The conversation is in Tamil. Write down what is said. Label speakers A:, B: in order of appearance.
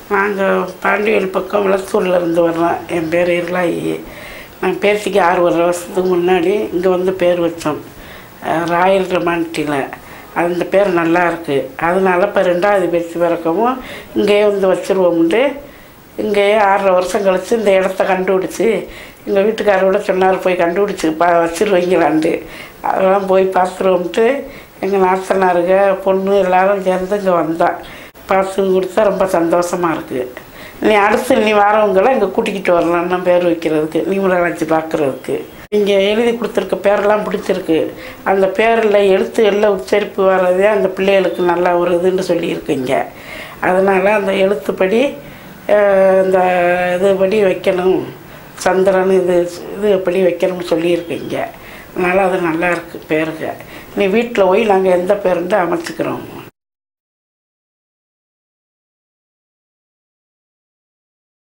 A: நாங்கள் பாண்டியல் பக்கம் விளத்தூரில் இருந்து வர்றோம் என் பேர் இருளாயி நான் பேத்திக்கு ஆறு ஒரு வருஷத்துக்கு முன்னாடி இங்கே வந்து பேர் வச்சோம் அஹ் ராயல் ரொமான்டியில் அந்த பேர் நல்லா இருக்குது அதனால இப்போ ரெண்டாவது பேத்தி பிறக்கவும் இங்கேயே வந்து வச்சுருவோம்ட்டு இங்கேயே ஆறரை வருஷம் கழிச்சு இந்த இடத்த கண்டுபிடிச்சி எங்கள் வீட்டுக்காரோட சொன்னார் போய் கண்டுபிடிச்சி பா வச்சிருவீங்களான்ட்டு அதெல்லாம் போய் பார்த்துருவோம்ட்டு எங்கள் நாத்தனாருங்க பொண்ணு எல்லாரும் சேர்ந்து இங்கே வந்தான் பார்த்து கொடுத்தா ரொம்ப சந்தோஷமாக இருக்குது நீ அடுத்து நீ வரவங்களை இங்கே கூட்டிக்கிட்டு வரலாம்னா பேர் வைக்கிறதுக்கு நியூமராலஜி பார்க்குறதுக்கு இங்கே எழுதி கொடுத்துருக்க பேரெல்லாம் பிடிச்சிருக்கு அந்த பேரில் எழுத்து எல்லாம் உச்சரிப்பு வர்றதே அந்த பிள்ளைகளுக்கு நல்லா ஒரு இதுன்னு சொல்லியிருக்கீங்க அதனால் அந்த எழுத்துப்படி அஹ், இந்த இதுபடி வைக்கணும் சந்திரன் இது இது எப்படி வைக்கணும்னு சொல்லியிருக்கீங்க அதனால் அது நல்லா இருக்குது பேருங்க நீ வீட்டில் போய் நாங்கள் எந்த பேருண்டு அமைச்சுக்கிறோம்